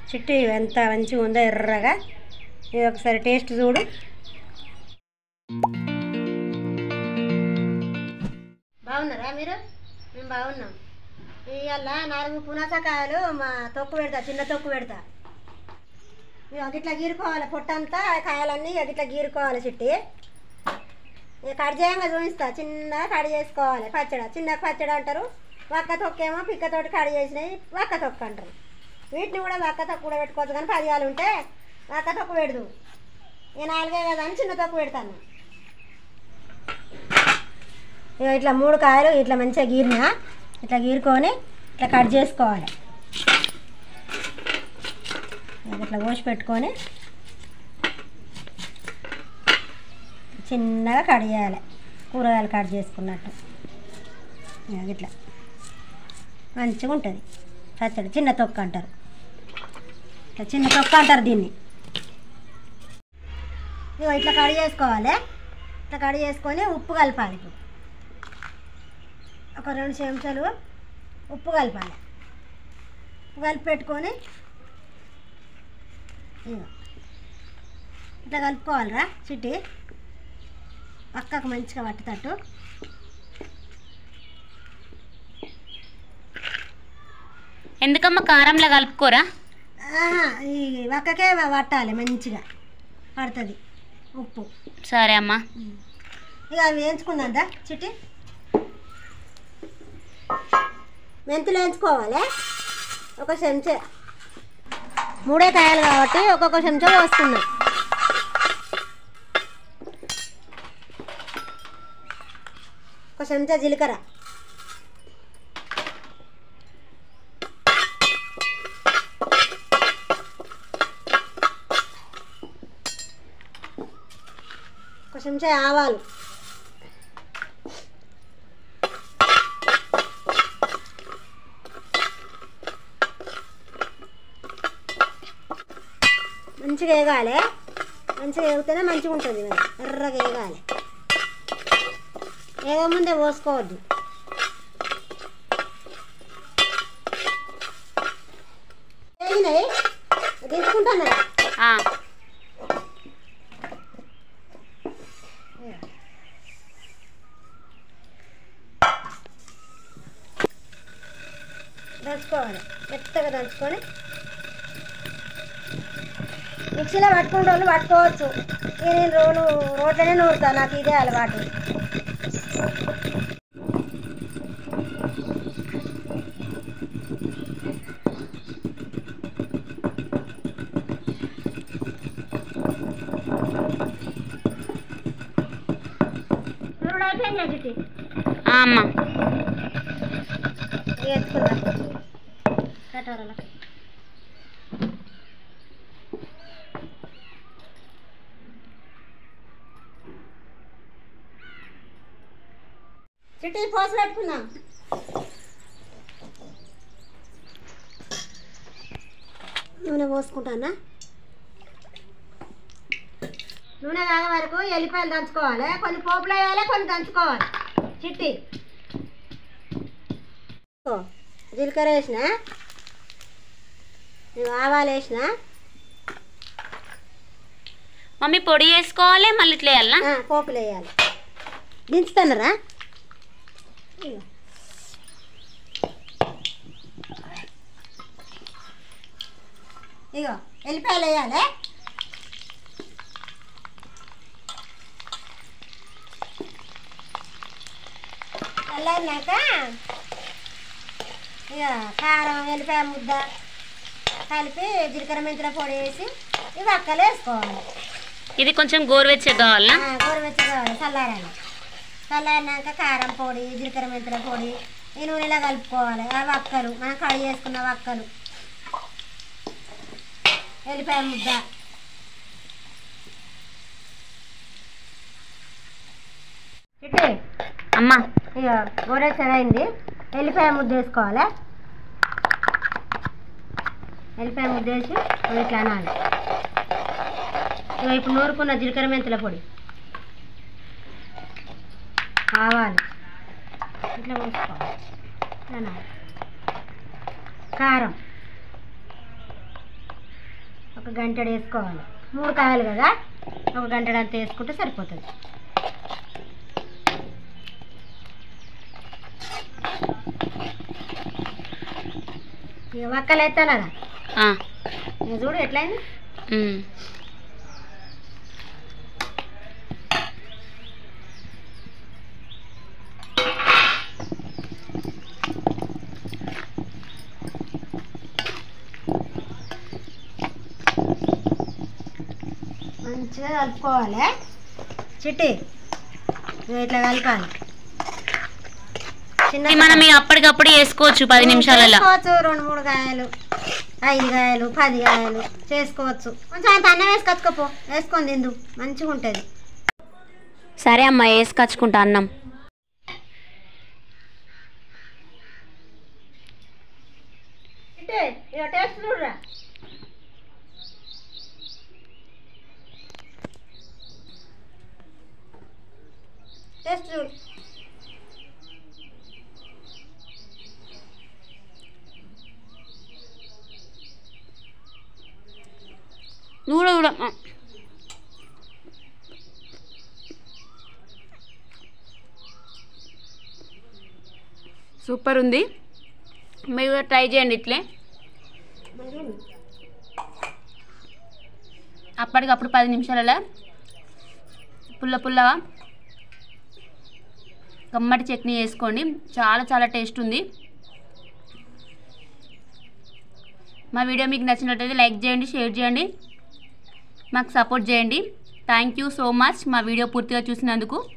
చిట్టి ఎంత మంచిగా ఉందో ఎర్రగా ఇది ఒకసారి టేస్ట్ చూడు బాగున్నారా మీరు మేము బాగున్నాం ఇవాళ నాలుగు పునాసకాయలు మా తొక్కు పెడతా చిన్న తొక్కు పెడతా ఇక గిట్లా గీరుకోవాలి పొట్టంతా కాయలన్నీ ఇక గిట్లా గీరుకోవాలి చిట్టి ఇక కట్ చేయంగా చూపిస్తా చిన్నగా కట్ చేసుకోవాలి పచ్చడి చిన్న పచ్చడి అంటారు వక్క తొక్కేమో పిక్కతోటి కట్ చేసినవి వక్క తొక్కు అంటారు వీటిని కూడా వక్క తొక్కు కూడా పెట్టుకోవచ్చు కానీ పదియాలు ఉంటే వక్క తొక్కు పెడదు ఇక నాలుగే కదా అని చిన్న తొక్కు పెడతాను ఇక ఇట్లా మూడు కాయలు ఇట్లా మంచిగా గీరినా ఇట్లా గీరుకొని ఇట్లా కట్ చేసుకోవాలి ఇక ఇట్లా కోసి పెట్టుకొని చిన్నగా కట్ చేయాలి కూరగాయలు కట్ చేసుకున్నట్టు ఇక ఇట్లా మంచిగా ఉంటుంది పచ్చడి చిన్న తొక్క అంటారు ఇట్లా చిన్న తొక్క అంటారు దీన్ని ఇగో ఇట్లా కట్ చేసుకోవాలి ఇట్లా కట్ చేసుకొని ఉప్పు కలపాలి ఇప్పుడు ఒక రెండు చెంచాలు ఉప్పు కలపాలి ఉప్పు కలిపి పెట్టుకొని ఇగో ఇట్లా కలుపుకోవాలిరా చిట్టి పక్కకు మంచిగా పట్టుతట్టు ఎందుకమ్మా కారంలో కలుపుకోరా ఆహా, ఈ వక్కకే పట్టాలి మంచిగా పడుతుంది ఉప్పు సరే అమ్మా ఇక అవి వేయించుకుందా చిట్టి మెంతులు వేయించుకోవాలి ఒక చెంచా మూడే కాయలు కాబట్టి ఒక్కొక్క చెంచా పోసుకున్నాం ఒక చెంచా జీలకర్ర ఒక చెంచా ఆవాలు మంచిగా వేగాలి మంచిగా వేగితేనే మంచిగా ఉంటుంది మరి ఎర్రగా వేగాలి వేగ ముందే పోసుకోవద్దు వేగినాయి తీసుకుంటాను ఆ, దంచుకోవాలి మెత్తగా దంచుకొని మిక్సీలో పట్టుకునే వాళ్ళు పట్టుకోవచ్చు ఇక నేను రోలు రోట్లోనే నూరుతాను నాకు ఇదే అలవాటు నూరుడు అయిపోయిందా చిట్టి ఆ అమ్మా ఎత్తుకుందా కటారాల చిట్టి పోసి పెట్టుకుందాం నూనె పోసుకుంటానా నూనె కాగే వరకు ఎల్లిపాయలు దంచుకోవాలి కొన్ని పోపులు వేయాలి కొన్ని దంచుకోవాలి చిట్టి ఓ, జీలకర్ర వేసిన ఇవి ఆవాలు వేసిన మమ్మీ పొడి వేసుకోవాలి మళ్ళీ ఇట్లా వేయాలా ఆ, పోపులు వేయాలి దించుతున్నారా ఇగో. ఇగో ఎల్లిపాయలు వేయాలి చల్లారినాక ఇక కారం ఎల్లిపాయ ముద్ద కలిపి జీలకర్ర మెంతుల పొడి వేసి ఇవి అక్కలు వేసుకోవాలి ఇది కొంచెం గోరువెచ్చగా కావాలా గోరువెచ్చగా కావాలి చల్లారాలి చల్లారినాక కారం పొడి జీలకర్ర మెంతుల పొడి ఈ నూనెలో కలుపుకోవాలి ఆ వక్కలు మనం కడి చేసుకున్న వక్కలు ఎల్లిపాయ ముద్ద చిట్టి అమ్మా ఇక గోరెచ్చగా అయింది ఎల్లిపాయ ముద్ద వేసుకోవాలి ఎల్లిపాయ ముద్ద వేసి ఇవి ఇట్లా అనాలి ఇక ఇప్పుడు నూరుకున్న జీలకర్ర మెంతుల పొడి ఆవాలు ఇట్లా పోసుకోవాలి ఇట్లా అనాలి కారం ఒక గంటెడు వేసుకోవాలి మూడు కాయలు కదా ఒక గంటెడు అంత వేసుకుంటే సరిపోతుంది ఇక వక్కలు ఎత్తానగా ఆ, ఇక చూడు ఎట్లయింది ఉమ్. మంచిగా కలుపుకోవాలి చిట్టి ఇగో ఇట్లా కలపాలి చిన్న ఇది మనం ఇక అప్పటికప్పుడు వేసుకోవచ్చు పది నిమిషాలలో చేసుకోవచ్చు రెండు మూడు కాయలు ఐదు కాయలు పది కాయలు చేసుకోవచ్చు కొంచెం అంత అన్నం వేసుకొచ్చుకోపో వేసుకొని తిందు మంచిగా ఉంటుంది సరే అమ్మ వేసుకొచ్చుకుంటా అన్నం ఇక టేస్ట్ చూడరా టేస్ట్ చూడు నువ్వు కూడా చూడ ఆ. సూపర్ ఉంది మీరు కూడా ట్రై చేయండి ఇట్లే మంచిగా ఉంది. అప్పటికప్పుడు పది నిమిషాలలో పుల్ల పుల్లగా కమ్మటి చట్నీ వేసుకోండి చాలా చాలా టేస్ట్ ఉంది మా వీడియో మీకు నచ్చినట్లయితే లైక్ చేయండి షేర్ చేయండి మాకు సపోర్ట్ చేయండి థ్యాంక్ యూ సో మచ్ మా వీడియో పూర్తిగా చూసినందుకు